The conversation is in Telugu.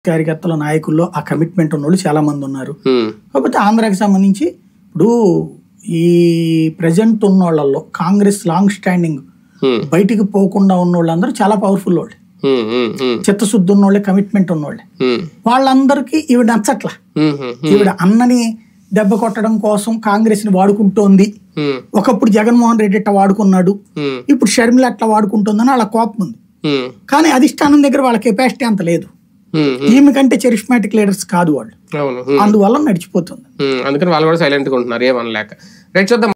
కార్యకర్తల నాయకుల్లో ఆ కమిట్మెంట్ ఉన్న వాళ్ళు చాలా మంది ఉన్నారు ఉమ్, కాకపోతే ఆంధ్రాకి సంబంధించి ఇప్పుడు ఈ ప్రజెంట్ ఉన్న వాళ్ళల్లో కాంగ్రెస్ లాంగ్ స్టాండింగ్ ఉమ్, బయటికి పోకుండా ఉన్న వాళ్ళందరూ చాలా పవర్ఫుల్ వాళ్ళు ఉమ్, ఉమ్, ఉమ్, చిత్తశుద్ధి ఉన్న వాళ్ళే కమిట్మెంట్ ఉన్నవాళ్ళే ఉమ్, వాళ్ళందరికీ ఈవిడ నచ్చట్లా ఉమ్, ఉమ్, ఈవిడ అన్నని దెబ్బ కొట్టడం కోసం కాంగ్రెస్ ని వాడుకుంటోంది ఉమ్, ఒకప్పుడు జగన్మోహన్ రెడ్డి అట్లా వాడుకున్నాడు ఉమ్, ఇప్పుడు షర్మిల అట్లా వాడుకుంటుందని వాళ్ళ కోపం ఉంది ఉమ్, కానీ అధిష్టానం దగ్గర వాళ్ళ కెపాసిటీ అంత లేదు ఉమ్, ఉమ్, ఈమె కంటే చెరిస్మాటిక్ లీడర్స్ కాదు వాళ్ళు అవును ఉమ్, అందువల్ల నడిచిపోతుంది ఉమ్, అందుకని వాళ్ళు కూడా సైలెంట్ గా ఉంటున్నారు ఏమనలేక రైట్ చూద్దాం